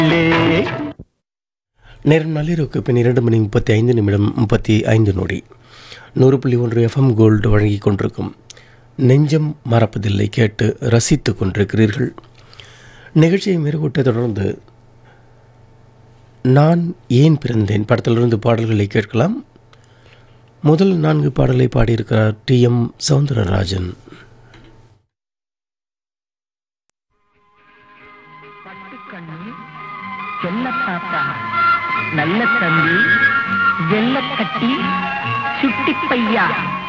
நேரம் நள்ளிரவுக்கு பின் இரண்டு மணி முப்பத்தி ஐந்து நிமிடம் முப்பத்தி ஐந்து நொடி நூறு புள்ளி ஒன்று எஃப்எம் கோல்டு வழங்கி கொண்டிருக்கும் நெஞ்சம் மறப்பதில்லை கேட்டு ரசித்து கொண்டிருக்கிறீர்கள் நிகழ்ச்சியை மெருகூட்ட தொடர்ந்து நான் ஏன் பிறந்தேன் படத்திலிருந்து பாடல்களை கேட்கலாம் முதல் நான்கு பாடலை பாடியிருக்கிறார் டி எம் சவுந்தரராஜன் பட்டுக்கண்ணு செல்ல தாத்தா நல்ல தம்பி வெள்ளக்கட்டி சுட்டி பையா